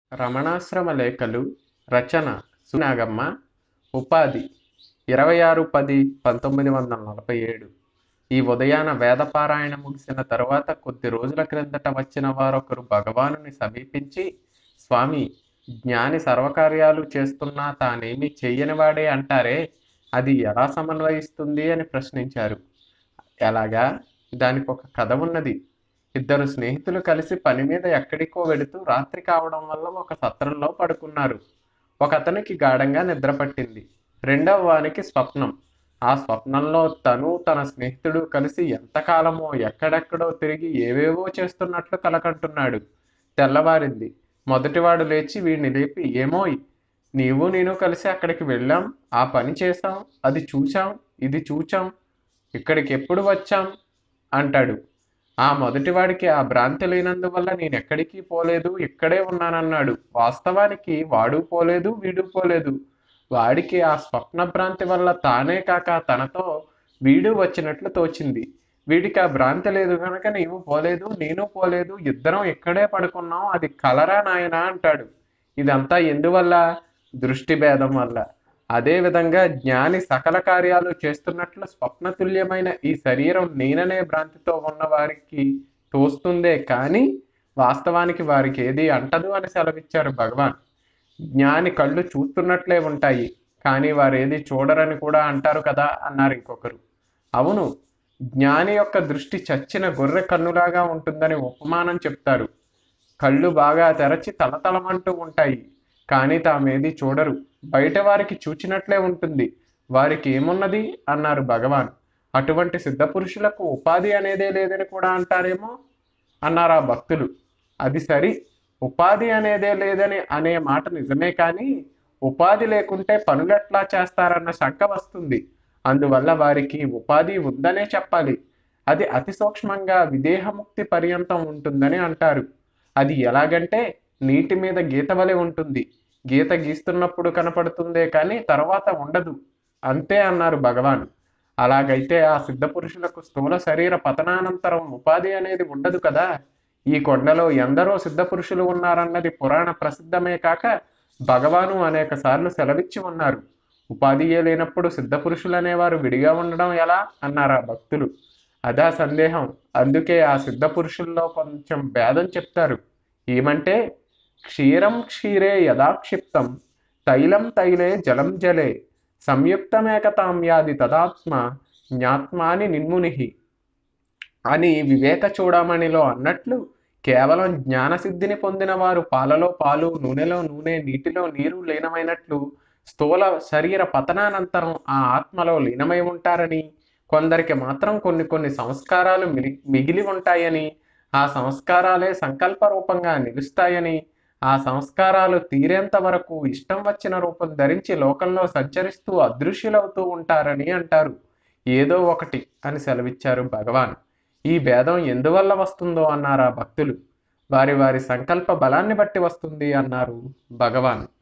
రమణాశ్రమ లేఖలు రచన సునాగమ్మ ఉపాధి ఇరవై ఆరు పది పంతొమ్మిది వందల నలభై ఏడు ఈ ఉదయాన వేదపారాయణ ముగిసిన తరువాత కొద్ది రోజుల క్రిందట వచ్చిన వారొకరు భగవానుని సమీపించి స్వామి జ్ఞాని సర్వకార్యాలు చేస్తున్నా తానేమీ చెయ్యనివాడే అంటారే అది ఎలా సమన్వయిస్తుంది అని ప్రశ్నించారు ఎలాగా దానికి ఒక కథ ఉన్నది ఇద్దరు స్నేహితులు కలిసి పని మీద ఎక్కడికో వెడుతూ రాత్రి కావడం వల్ల ఒక సత్రంలో పడుకున్నారు ఒక అతనికి గాఢంగా నిద్ర పట్టింది రెండవ వానికి స్వప్నం ఆ స్వప్నంలో తను తన స్నేహితుడు కలిసి ఎంతకాలమో ఎక్కడెక్కడో తిరిగి ఏవేవో చేస్తున్నట్లు కలకంటున్నాడు తెల్లవారింది మొదటివాడు లేచి వీడిని లేపి ఏమోయ్ నీవు నేను కలిసి అక్కడికి వెళ్ళాం ఆ పని చేశాం అది చూచాం ఇది చూచాం ఇక్కడికి ఎప్పుడు వచ్చాం అంటాడు ఆ మొదటివాడికి ఆ భ్రాంతి లేనందువల్ల నేను ఎక్కడికి పోలేదు ఇక్కడే ఉన్నానన్నాడు వాస్తవానికి వాడు పోలేదు వీడు పోలేదు వాడికి ఆ స్వప్న భ్రాంతి వల్ల తానే కాక తనతో వీడు వచ్చినట్లు తోచింది వీడికి ఆ భ్రాంతి లేదు కనుక నీవు పోలేదు నేను పోలేదు ఇద్దరం ఇక్కడే పడుకున్నాం అది కలరా నాయనా అంటాడు ఇదంతా ఎందువల్ల దృష్టి భేదం వల్ల అదేవిధంగా జ్ఞాని సకల కార్యాలు చేస్తున్నట్లు స్వప్నతుల్యమైన ఈ శరీరం నేననే భ్రాంతితో ఉన్న వారికి తోస్తుందే కానీ వాస్తవానికి వారికి ఏది అంటదు అని సెలవిచ్చారు భగవాన్ జ్ఞాని కళ్ళు చూస్తున్నట్లే ఉంటాయి కానీ వారు ఏది చూడరని కూడా అంటారు కదా అన్నారు ఇంకొకరు అవును జ్ఞాని యొక్క దృష్టి చచ్చిన గొర్రె కన్నులాగా ఉంటుందని ఉపమానం చెప్తారు కళ్ళు బాగా తెరచి తలతలమంటూ ఉంటాయి కానీ తామేది చూడరు బయట వారికి చూచినట్లే ఉంటుంది వారికి ఏమున్నది అన్నారు భగవాన్ అటువంటి సిద్ధపురుషులకు ఉపాధి అనేదే లేదని కూడా అంటారేమో అన్నారు ఆ భక్తులు అది సరి ఉపాధి అనేదే లేదని అనే మాట నిజమే కానీ ఉపాధి లేకుంటే పనులు ఎట్లా చేస్తారన్న శంక వస్తుంది అందువల్ల వారికి ఉపాధి ఉందనే చెప్పాలి అది అతి సూక్ష్మంగా విదేహముక్తి పర్యంతం ఉంటుందని అంటారు అది ఎలాగంటే నీటి మీద గీత వలె ఉంటుంది గీత గీస్తున్నప్పుడు కనపడుతుందే కానీ తర్వాత ఉండదు అంతే అన్నారు భగవాన్ అలాగైతే ఆ సిద్ధ పురుషులకు స్థూల శరీర పతనానంతరం ఉపాధి అనేది ఉండదు కదా ఈ కొండలో ఎందరో సిద్ధ పురుషులు ఉన్నారన్నది పురాణ ప్రసిద్ధమే కాక భగవాను అనేక సార్లు సెలవిచ్చి ఉన్నారు ఉపాధియే లేనప్పుడు సిద్ధ పురుషులు అనేవారు విడిగా ఉండడం ఎలా అన్నారు ఆ భక్తులు అదా సందేహం అందుకే ఆ సిద్ధ పురుషుల్లో కొంచెం భేదం చెప్తారు ఏమంటే క్షీరం క్షీరే యథాక్షిప్తం తైలం తైలే జలం జలే సంయుక్తమేకతాం యాది తదాత్మ జ్ఞాత్మాని నిన్మునిహి అని వివేక చూడమణిలో అన్నట్లు కేవలం జ్ఞానసిద్ధిని పొందిన వారు పాలలో పాలు నూనెలో నూనె నీటిలో నీరు లీనమైనట్లు స్థూల శరీర పతనానంతరం ఆ ఆత్మలో లీనమై ఉంటారని కొందరికి మాత్రం కొన్ని కొన్ని సంస్కారాలు మిలి మిగిలి ఉంటాయని ఆ సంస్కారాలే సంకల్ప రూపంగా నిలుస్తాయని ఆ సంస్కారాలు తీరేంత వరకు ఇష్టం వచ్చిన రూపం ధరించి లోకంలో సంచరిస్తూ అదృశ్యులవుతూ ఉంటారని అంటారు ఏదో ఒకటి అని సెలవిచ్చారు భగవాన్ ఈ భేదం ఎందువల్ల వస్తుందో అన్నారు ఆ భక్తులు వారి వారి సంకల్ప బలాన్ని బట్టి వస్తుంది అన్నారు భగవాన్